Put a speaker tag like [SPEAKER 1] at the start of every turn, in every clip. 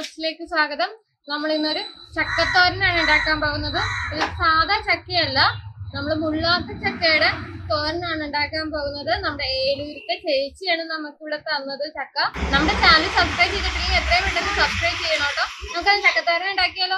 [SPEAKER 1] ബ്ലോഗ്സിലേക്ക് സ്വാഗതം നമ്മൾ ഇന്നൊരു ചക്കത്തോരനാണ് ഉണ്ടാക്കാൻ പോകുന്നത് ഇത് സാധാ ചക്കയല്ല നമ്മൾ മുള്ളാത്ത ചക്കയുടെ തോരനാണ് ഉണ്ടാക്കാൻ പോകുന്നത് നമ്മുടെ ഏലൂരിത്തെ ചേച്ചിയാണ് നമുക്കിവിടെ തന്നത് ചക്ക നമ്മുടെ ചാനൽ സബ്സ്ക്രൈബ് ചെയ്തിട്ടുണ്ടെങ്കിൽ എത്രയും പെട്ടെന്ന് സബ്സ്ക്രൈബ് ചെയ്യണം കേട്ടോ നമുക്കത് ചക്കത്തോരൻ ഉണ്ടാക്കിയാലോ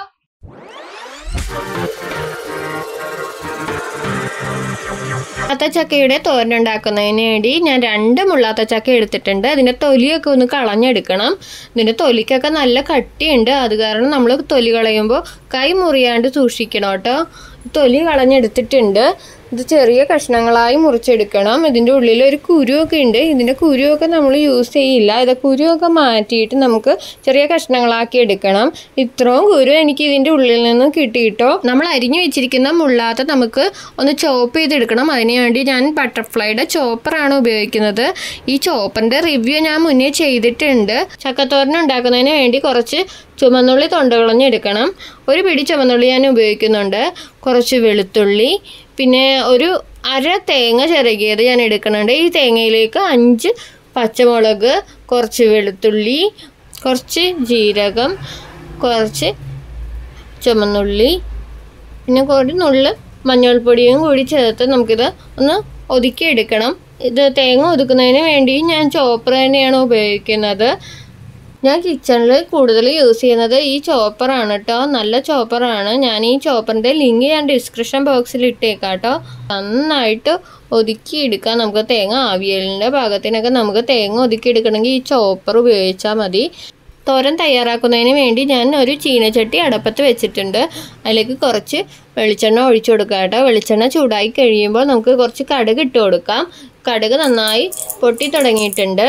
[SPEAKER 1] മുള്ളാത്ത ചക്കയുടെ തോരൻ ഉണ്ടാക്കുന്നതിന് വേണ്ടി ഞാൻ രണ്ട് മുള്ളാത്ത ചക്ക എടുത്തിട്ടുണ്ട് അതിൻ്റെ തൊലിയൊക്കെ ഒന്ന് കളഞ്ഞെടുക്കണം ഇതിൻ്റെ തൊലിക്കൊക്കെ നല്ല കട്ടിയുണ്ട് അത് കാരണം നമ്മൾ തൊലി കളയുമ്പോൾ കൈ മുറിയാണ്ട് സൂക്ഷിക്കണം കേട്ടോ തൊലി കളഞ്ഞെടുത്തിട്ടുണ്ട് ഇത് ചെറിയ കഷ്ണങ്ങളായി മുറിച്ചെടുക്കണം ഇതിൻ്റെ ഉള്ളിൽ ഒരു കുരുവൊക്കെ ഉണ്ട് ഇതിൻ്റെ കുരുവൊക്കെ നമ്മൾ യൂസ് ചെയ്യില്ല ഇത് കുരുവൊക്കെ മാറ്റിയിട്ട് നമുക്ക് ചെറിയ കഷ്ണങ്ങളാക്കി എടുക്കണം ഇത്രയും കുരു എനിക്ക് ഇതിൻ്റെ ഉള്ളിൽ നിന്ന് കിട്ടിയിട്ടോ നമ്മൾ അരിഞ്ഞു വെച്ചിരിക്കുന്ന മുള്ളാത്ത നമുക്ക് ഒന്ന് ചോപ്പ് ചെയ്തെടുക്കണം അതിന് വേണ്ടി ഞാൻ ബട്ടർഫ്ലൈയുടെ ചോപ്പറാണ് ഉപയോഗിക്കുന്നത് ഈ ചോപ്പറിൻ്റെ റിവ്യൂ ഞാൻ മുന്നേ ചെയ്തിട്ടുണ്ട് ചക്കത്തോരൻ ഉണ്ടാക്കുന്നതിന് വേണ്ടി കുറച്ച് ചുമന്നുള്ളി തൊണ്ടകളഞ്ഞെടുക്കണം ഒരു പിടി ചുമന്നുള്ളി ഞാൻ ഉപയോഗിക്കുന്നുണ്ട് കുറച്ച് വെളുത്തുള്ളി പിന്നെ ഒരു അര തേങ്ങ ചിരകിയത് ഞാൻ എടുക്കുന്നുണ്ട് ഈ തേങ്ങയിലേക്ക് അഞ്ച് പച്ചമുളക് കുറച്ച് വെളുത്തുള്ളി കുറച്ച് ജീരകം കുറച്ച് ചുമന്നുള്ളി പിന്നെ കുറച്ച് നുള്ള് മഞ്ഞൾപ്പൊടിയും കൂടി ചേർത്ത് നമുക്കിത് ഒന്ന് ഒതുക്കിയെടുക്കണം ഇത് തേങ്ങ ഒതുക്കുന്നതിന് വേണ്ടി ഞാൻ ചോപ്പർ തന്നെയാണ് ഉപയോഗിക്കുന്നത് ഞാൻ കിച്ചണിൽ കൂടുതൽ യൂസ് ചെയ്യുന്നത് ഈ ചോപ്പറാണ് കേട്ടോ നല്ല ചോപ്പറാണ് ഞാൻ ഈ ചോപ്പറിൻ്റെ ലിങ്ക് ഞാൻ ഡിസ്ക്രിപ്ഷൻ ബോക്സിൽ ഇട്ടേക്കാം കേട്ടോ നന്നായിട്ട് ഒതുക്കിയെടുക്കാം നമുക്ക് തേങ്ങ ആവിയലിൻ്റെ ഭാഗത്തിനൊക്കെ നമുക്ക് തേങ്ങ ഒതുക്കിയെടുക്കണമെങ്കിൽ ഈ ചോപ്പർ ഉപയോഗിച്ചാൽ മതി തോരൻ തയ്യാറാക്കുന്നതിന് വേണ്ടി ഞാൻ ഒരു ചീനച്ചട്ടി അടപ്പത്ത് വെച്ചിട്ടുണ്ട് അതിലേക്ക് കുറച്ച് വെളിച്ചെണ്ണ ഒഴിച്ചു കൊടുക്കാം കേട്ടോ വെളിച്ചെണ്ണ ചൂടായി കഴിയുമ്പോൾ നമുക്ക് കുറച്ച് കടുക് ഇട്ട് കൊടുക്കാം കടുക് നന്നായി പൊട്ടി തുടങ്ങിയിട്ടുണ്ട്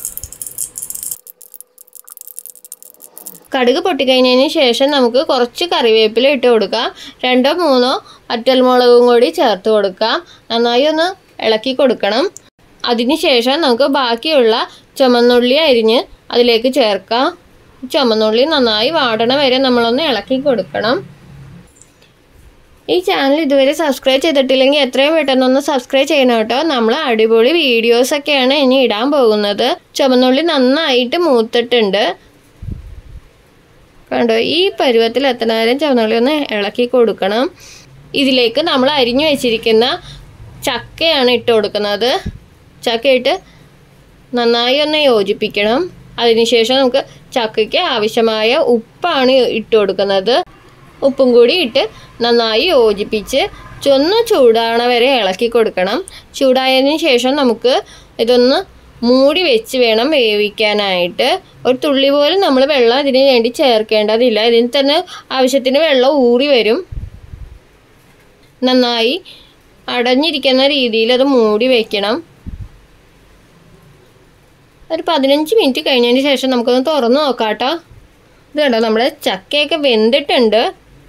[SPEAKER 1] കടുക് പൊട്ടിക്കഴിഞ്ഞതിന് ശേഷം നമുക്ക് കുറച്ച് കറിവേപ്പില ഇട്ട് കൊടുക്കാം രണ്ടോ മൂന്നോ അറ്റൽമുളകും കൂടി ചേർത്ത് കൊടുക്കാം നന്നായി ഒന്ന് ഇളക്കി കൊടുക്കണം അതിനുശേഷം നമുക്ക് ബാക്കിയുള്ള ചുമന്നുള്ളി അരിഞ്ഞ് അതിലേക്ക് ചേർക്കാം ചുമന്നുള്ളി നന്നായി വാടണ വരെ നമ്മളൊന്ന് ഇളക്കി കൊടുക്കണം ഈ ചാനൽ ഇതുവരെ സബ്സ്ക്രൈബ് ചെയ്തിട്ടില്ലെങ്കിൽ എത്രയും പെട്ടെന്നൊന്ന് സബ്സ്ക്രൈബ് ചെയ്യണം കേട്ടോ നമ്മൾ അടിപൊളി വീഡിയോസൊക്കെയാണ് ഇനി ഇടാൻ പോകുന്നത് ചുമന്നുള്ളി നന്നായിട്ട് മൂത്തിട്ടുണ്ട് കണ്ടോ ഈ പരുവത്തിൽ എത്തനാരം ചുവന്നുള്ളി ഒന്ന് ഇളക്കി കൊടുക്കണം ഇതിലേക്ക് നമ്മൾ അരിഞ്ഞു വെച്ചിരിക്കുന്ന ചക്കയാണ് ഇട്ട് കൊടുക്കുന്നത് ചക്ക ഇട്ട് നന്നായി ഒന്ന് യോജിപ്പിക്കണം അതിനുശേഷം നമുക്ക് ചക്കയ്ക്ക് ആവശ്യമായ ഉപ്പാണ് ഇട്ട് കൊടുക്കുന്നത് ഉപ്പും കൂടി ഇട്ട് നന്നായി യോജിപ്പിച്ച് ചൊന്ന് ചൂടാണ വരെ ഇളക്കി കൊടുക്കണം ചൂടായതിന് ശേഷം നമുക്ക് ഇതൊന്ന് മൂടി വെച്ച് വേണം വേവിക്കാനായിട്ട് ഒരു തുള്ളി പോലും നമ്മൾ വെള്ളം ഇതിന് വേണ്ടി ചേർക്കേണ്ടതില്ല ഇതിന് തന്നെ ആവശ്യത്തിന് വെള്ളം ഊറി വരും നന്നായി അടഞ്ഞിരിക്കുന്ന രീതിയിൽ അത് മൂടി വെക്കണം ഒരു പതിനഞ്ച് മിനിറ്റ് കഴിഞ്ഞതിന് ശേഷം നമുക്കൊന്ന് തുറന്ന് നോക്കാം കേട്ടോ ഇത് കണ്ടോ നമ്മുടെ ചക്കയൊക്കെ വെന്തിട്ടുണ്ട്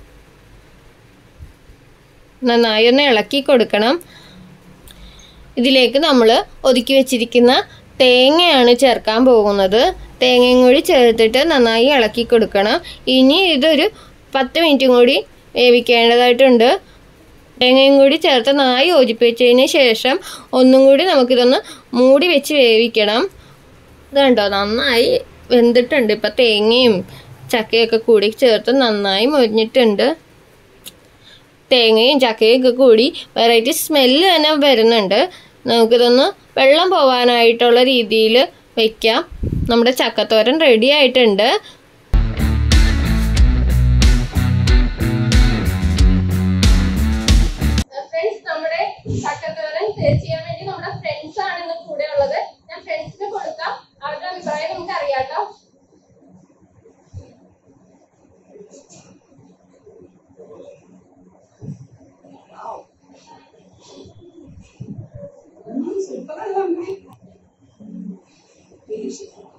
[SPEAKER 1] നന്നായി ഒന്ന് ഇളക്കി കൊടുക്കണം ഇതിലേക്ക് നമ്മൾ ഒതുക്കി വെച്ചിരിക്കുന്ന തേങ്ങയാണ് ചേർക്കാൻ പോകുന്നത് തേങ്ങയും കൂടി ചേർത്തിട്ട് നന്നായി ഇളക്കി കൊടുക്കണം ഇനി ഇതൊരു പത്ത് മിനിറ്റും കൂടി വേവിക്കേണ്ടതായിട്ടുണ്ട് തേങ്ങയും കൂടി ചേർത്ത് നന്നായി യോജിപ്പിച്ചതിന് ശേഷം ഒന്നും കൂടി നമുക്കിതൊന്ന് മൂടി വെച്ച് വേവിക്കണം ഇത് കണ്ടോ നന്നായി വെന്തിട്ടുണ്ട് ഇപ്പം തേങ്ങയും ചക്കയൊക്കെ കൂടി ചേർത്ത് നന്നായി മൊരിഞ്ഞിട്ടുണ്ട് തേങ്ങയും ചക്കയും ഒക്കെ കൂടി വെറൈറ്റി സ്മെല്ല് തന്നെ വരുന്നുണ്ട് നമുക്കിതൊന്ന് വെള്ളം പോവാനായിട്ടുള്ള രീതിയിൽ വെക്കാം നമ്മുടെ ചക്കത്തോരൻ റെഡി ആയിട്ടുണ്ട് ഫ്രണ്ട്സ് നമ്മുടെ ചക്കത്തോരൻ ടേസ്റ്റ് ചെയ്യാൻ വേണ്ടി നമ്മുടെ ഫ്രണ്ട്സ് ആണ് ഇന്ന് കൂടെ ഉള്ളത് ഞാൻ ഫ്രണ്ട്സിന് കൊടുക്കാം അവരുടെ അഭിപ്രായം നമുക്ക് അറിയാട്ടോ
[SPEAKER 2] സൂപ്പറല്ലേ